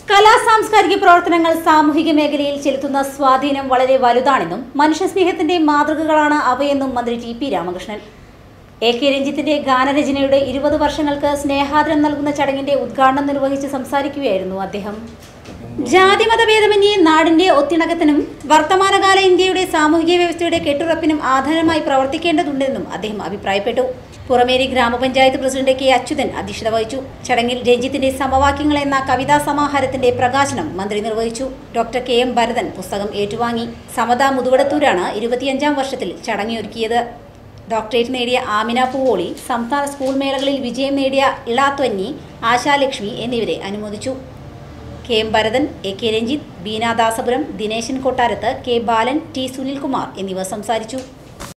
കലാ സാംസ്കാരിക പ്രവർത്തനങ്ങൾ സാമൂഹിക മേഖലയിൽ ചെലുത്തുന്ന സ്വാധീനം വളരെ വലുതാണെന്നും മനുഷ്യസ്നേഹത്തിന്റെ മാതൃകകളാണ് അവയെന്നും മന്ത്രി T P Ramakrishnan A K രഞ്ജിത്തിന്റെ ഗാനരചനയുടെ ഇരുപത് വർഷങ്ങൾക്ക് സ്നേഹാദരം നൽകുന്ന ചടങ്ങിന്റെ ഉദ്ഘാടനം നിർവഹിച്ച് സംസാരിക്കുകയായിരുന്നു അദ്ദേഹം ജാതിമതഭേദമന്യേ നാടിന്റെ ഒത്തിണക്കത്തിനും വർത്തമാനകാല ഇന്ത്യയുടെ സാമൂഹിക വ്യവസ്ഥയുടെ കെട്ടുറപ്പിനും ആധാരമായി പ്രവർത്തിക്കേണ്ടതുണ്ടെന്നും അദ്ദേഹം അഭിപ്രായപ്പെട്ടു പുറമേരി ഗ്രാമപഞ്ചായത്ത് പ്രസിഡന്റ് കെ അച്യുതൻ അധ്യക്ഷത വഹിച്ചു ചടങ്ങിൽ രഞ്ജിത്തിന്റെ സമവാക്യങ്ങൾ എന്ന കവിതാ സമാഹാരത്തിന്റെ പ്രകാശനം മന്ത്രി നിർവഹിച്ചു ഡോക്ടർ കെ എം ഭരതൻ പുസ്തകം ഏറ്റുവാങ്ങി സമത മുതുവടത്തൂരാണ് ഇരുപത്തിയഞ്ചാം വർഷത്തിൽ ചടങ്ങൊരുക്കിയത് ഡോക്ടറേറ്റ് നേടിയ ആമിന പൂവോളി സംസ്ഥാന സ്കൂൾ മേളകളിൽ വിജയം നേടിയ ഇളാത്വന്നി ആശാലക്ഷ്മി എന്നിവരെ അനുമോദിച്ചു K M Bharathan A K Ranjith ബീനാദാസപുരം ദിനേശൻ കൊട്ടാരത്ത് കെ ബാലൻ ടി സുനിൽകുമാർ എന്നിവർ സംസാരിച്ചു